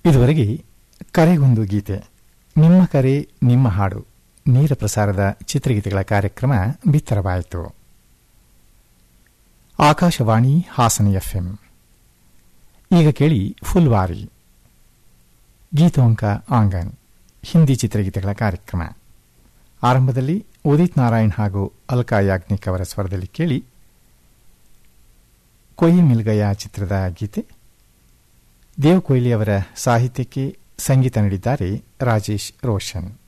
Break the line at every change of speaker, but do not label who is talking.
ಇದುವರೆಗೆ ಕರೆಗೊಂದು ಗೀತೆ ನಿಮ್ಮ ಕರೆ ನಿಮ್ಮ ಹಾಡು ನೇರ ಪ್ರಸಾರದ ಚಿತ್ರಗೀತೆಗಳ ಕಾರ್ಯಕ್ರಮ ಬಿತ್ತರವಾಯಿತು ಆಕಾಶವಾಣಿ ಹಾಸನ ಎಫ್ಎಂ ಈಗ ಕೇಳಿ ಫುಲ್ವಾರಿ ಗೀತೋಂಕ ಆಂಗನ್ ಹಿಂದಿ ಚಿತ್ರಗೀತೆಗಳ ಕಾರ್ಯಕ್ರಮ ಆರಂಭದಲ್ಲಿ ಉದಿತ್ ನಾರಾಯಣ್ ಹಾಗೂ ಅಲ್ಕಾ ಯಾಜ್ಞಿಕ್ ಅವರ ಸ್ವರದಲ್ಲಿ ಕೇಳಿ ಕೊಯ್ ಮಿಲ್ಗಯ ಚಿತ್ರದ ಗೀತೆ ದೇವ್ ಕೊಹ್ಲಿ ಅವರ ಸಾಹಿತ್ಯಕ್ಕೆ ಸಂಗೀತ ನೀಡಿದ್ದಾರೆ ರಾಜೇಶ್ ರೋಷನ್